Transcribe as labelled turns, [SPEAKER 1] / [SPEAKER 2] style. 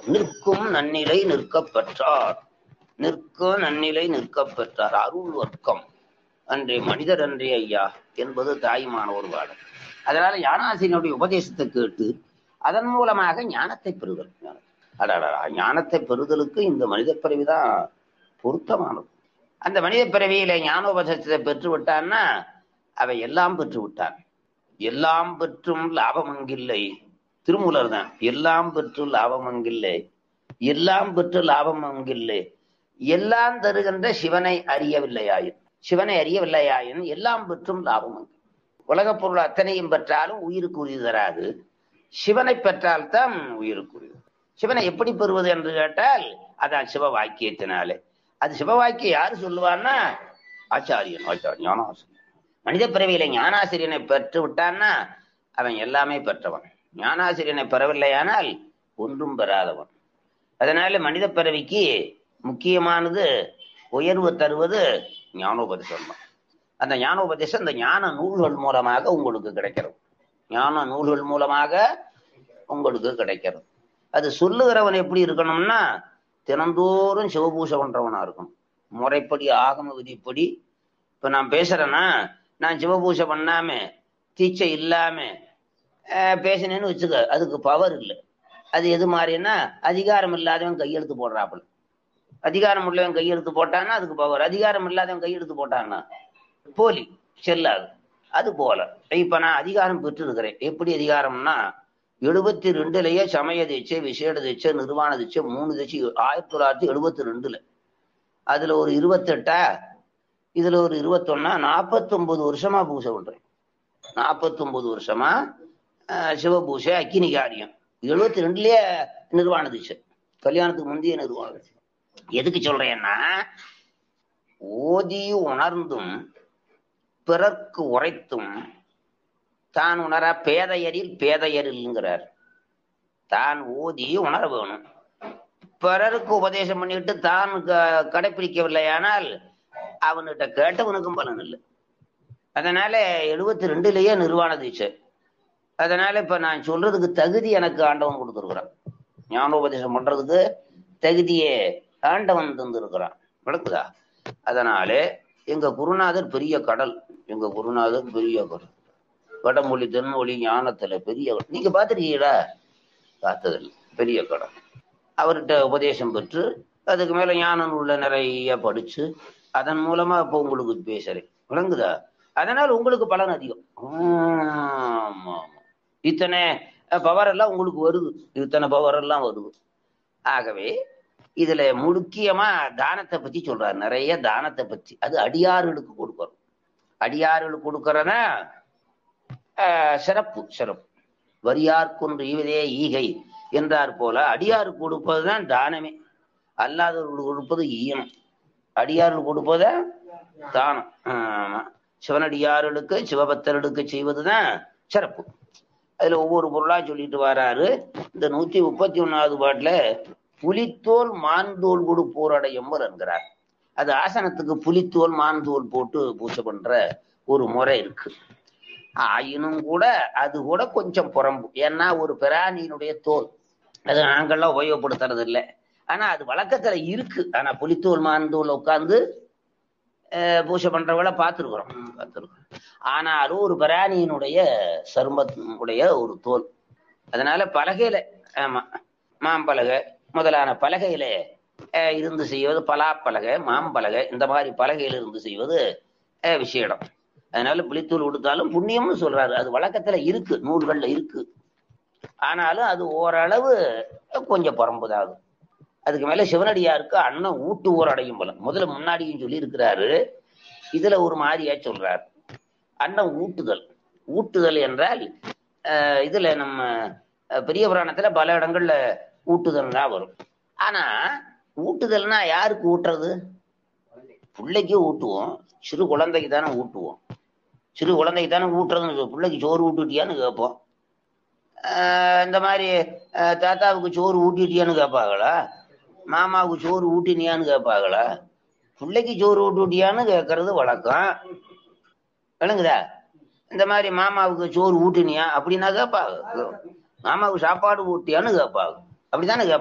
[SPEAKER 1] நிற்கும் நன்னிலை நிற்கப் பெற்றார் நிற்கும் நன்னிலை நிற்கப் பெற்றார் அருள் வர்க்கம் அன்றே மனிதர் அன்றே ஐயா என்பது தாய்மான ஒரு பாடல் அதனால ஞானாசிரியனுடைய உபதேசத்தை கேட்டு அதன் மூலமாக ஞானத்தை பெறுதல் அடடா ஞானத்தை பெறுதலுக்கு இந்த மனித பிறவிதான் பொருத்தமானது அந்த மனித பிறவியில ஞானோபதேசத்தை பெற்று விட்டான்னா அவன் எல்லாம் பெற்று விட்டான் எல்லாம் பெற்றும் லாபம் அங்கில்லை திருமூலர் தான் எல்லாம் பெற்று லாபம் அங்கில்லை எல்லாம் பெற்று லாபம் அங்கில்லை எல்லாம் தருகின்ற சிவனை அறியவில்லையாயின் சிவனை அறியவில்லையாயின் எல்லாம் பெற்றும் லாபம் அங்கு உலகப் பொருள் அத்தனையும் பெற்றாலும் உயிருக்கு உறுதி தராது சிவனை பெற்றால்தான் உயிருக்கு உறுதி சிவனை எப்படி பெறுவது என்று கேட்டால் அதான் சிவ வாக்கியத்தினாலே அது சிவ வாக்கியம் யாரு சொல்லுவான்னா ஆச்சாரியன் ஆச்சாரியன் ஞானாசிரியன் மனித பிறவியில ஞானாசிரியனை பெற்று விட்டான்னா அவன் எல்லாமே பெற்றவன் ஞானாசிரியனை பெறவில்லையானால் ஒன்றும் பெறாதவன் அதனால மனித பிறவிக்கு முக்கியமானது உயர்வு தருவது ஞானோபதேசம் தான் அந்த ஞானோபதேசம் இந்த ஞான நூல்கள் மூலமாக உங்களுக்கு கிடைக்கிறது ஞான நூல்கள் மூலமாக உங்களுக்கு கிடைக்கிறது அது சொல்லுகிறவன் எப்படி இருக்கணும்னா தினந்தோறும் சிவபூஷை பண்றவனா இருக்கணும் முறைப்படி ஆகம விதிப்படி இப்ப நான் பேசுறேன்னா நான் சிவபூஷை பண்ணாம தீட்சை இல்லாம அஹ், பேசினேன்னு வச்சுக்க அதுக்கு பவர் இல்லை அது எது மாதிரின்னா அதிகாரம் இல்லாதவன் கையெழுத்து போடுறாப்புல அதிகாரம் உள்ளவன் கையெழுத்து போட்டான்னா அதுக்கு பவர் அதிகாரம் இல்லாதவன் கையெழுத்து போட்டான்னா போலி செல்லாது அது போல இப்ப நான் அதிகாரம் பெற்றிருக்கிறேன் எப்படி அதிகாரம்னா எழுபத்தி ரெண்டுலயே சமய தீட்சை விசேட தீட்சை நிர்வாண தீட்சை மூணு தீட்சை ஆயிரத்தி தொள்ளாயிரத்தி எழுபத்தி ரெண்டுல அதுல ஒரு இருபத்தெட்டா இதுல ஒரு இருபத்தொன்னா நாற்பத்தொன்பது வருஷமா பூஜை பண்றேன் நாற்பத்தொன்பது வருஷமா ஆஹ், சிவபூஜை அக்கினி காரியம் எழுபத்தி ரெண்டுலயே நிர்வாண தீட்சை கல்யாணத்துக்கு முந்தைய நிர்வாண தீட்சை எதுக்கு சொல்றேன்னா ஓதி உணர்ந்தும் பிறர்க்கு உரைத்தும் தான் உணர பேதையரில் பேதையரில்ங்கிறார் தான் ஓதி உணர வேணும் பிறருக்கு உபதேசம் பண்ணிட்டு தான் க- கடைப்பிடிக்கவில்லையானால் அவன்கிட்ட கேட்டவனுக்கும் பலன் இல்லை அதனால எழுபத்தி ரெண்டுலயே நிர்வாண தீட்சை அதனால இப்ப நான் சொல்றதுக்கு தகுதி எனக்கு ஆண்டவன் கொடுத்துருக்குறான் ஞானோபதேசம் பண்றதுக்கு தகுதியே ஆண்டவன் தந்திருக்கிறான் விளக்குதா அதனாலே எங்க குருநாதர் பெரிய கடல் எங்க குருநாதர் பெரிய கடல் வடமொழி தென்மொழி ஞானத்துல பெரிய கடல். நீங்க பாத்துருக்கீங்களா பார்த்ததில்லை பெரிய கடல் அவர்கிட்ட உபதேசம் பெற்று அதுக்கு மேல ஞான நூல்ல நிறைய படிச்சு அதன் மூலமா இப்ப உங்களுக்கு பேசுறேன் விளங்குதா அதனால உங்களுக்கு பலன் அதிகம் ஆமா, ஆமா. இத்தனை பவர் எல்லாம் உங்களுக்கு வருது இத்தனை பவர் எல்லாம் வருது ஆகவே இதுல முக்கியமா தானத்தை பத்தி சொல்றாரு நிறைய தானத்தை பத்தி அது அடியார்களுக்கு கொடுக்கணும் அடியார்களுக்கு கொடுக்கறதா ஆஹ், சிறப்பு சிறப்பு வரியார் கொன்று ஈவதே ஈகை என்றார் போல அடியாருக்கு கொடுப்பதுதான் தானமே அல்லாதவர்களுக்கு கொடுப்பது ஈயம் அடியார்களுக்கு கொடுப்பத தானம் ஆமா சிவனடியார்களுக்கு சிவபக்தர்களுக்கு செய்வதுதான் சிறப்பு அதுல ஒவ்வொரு பொருளா சொல்லிட்டு வராரு இந்த நூத்தி முப்பத்தி ஒன்னாவது பாட்டுல புலித்தோல் மான்தோல் கொடு போரடையம்பர் என்கிறார் அது ஆசனத்துக்கு புலித்தோல் மான்தோல் போட்டு பூஜை பண்ற ஒரு முறை இருக்கு ஆயினும் கூட அது கூட கொஞ்சம் புறம்பு ஏன்னா ஒரு பிராணியினுடைய தோல் அது நாங்கள்லாம் உபயோகப்படுத்துறது இல்லை ஆனா அது வழக்கத்துல இருக்கு ஆனா புலித்தோல் மான்தோல் உட்கார்ந்து அஹ், பூஜை பண்றவங்கள பார்த்துருக்குறோம் பார்த்துருக்குறோம் ஆனாலும் ஒரு பிராணியினுடைய சருமத்தினுடைய ஒரு தோல் அதனால பலகையில ஆமா மாம்பலகை முதலான பலகையில அஹ், இருந்து செய்வது பலாப்பலகை மாம்பலகை இந்த மாதிரி பலகையில இருந்து செய்வது அஹ், விசேடம் அதனால புளித்தூள் கொடுத்தாலும் புண்ணியம்னு சொல்றாரு அது வழக்கத்துல இருக்கு நூல்கள்ல இருக்கு ஆனாலும் அது ஓரளவு கொஞ்சம் பரம்புதாகும் அதுக்கு மேல சிவனடியாருக்கு அண்ணன் ஊட்டு ஊரடையும் போல முதல்ல முன்னாடியும் சொல்லி இருக்கிறாரு இதுல ஒரு மாதிரியா சொல்றாரு அன்னம் ஊட்டுதல் ஊட்டுதல் என்றால் அஹ், இதுல நம்ம அஹ், பெரிய புராணத்துல பல இடங்கள்ல ஊட்டுதல் தான் வரும் ஆனா ஊட்டுதல்னா யாருக்கு ஊட்டுறது பிள்ளைக்கு ஊட்டுவோம் சிறு குழந்தைக்கு தானே ஊட்டுவோம் சிறு குழந்தைக்கு தானே ஊட்டுறதுன்னு சொல்லு. பிள்ளைக்கு சோறு ஊட்டுட்டியான்னு கேட்போம் ஆஹ் இந்த மாதிரி ஆஹ் தாத்தாவுக்கு சோறு ஊட்டிட்டியான்னு கேட்பாங்களா மாமாவுக்கு சோறு ஊட்டினியான்னு கேட்பாங்களா பிள்ளைக்கு சோறு ஊட்டுட்டியான்னு கேட்கறது வழக்கம் விளங்குதா இந்த மாதிரி மாமாவுக்கு சோறு ஊட்டினியா அப்படின்னா கேட்பாங்க மாமாவுக்கு சாப்பாடு ஊட்டியான்னு கேட்பாங்க அப்படித்தானே கேட்பாங்க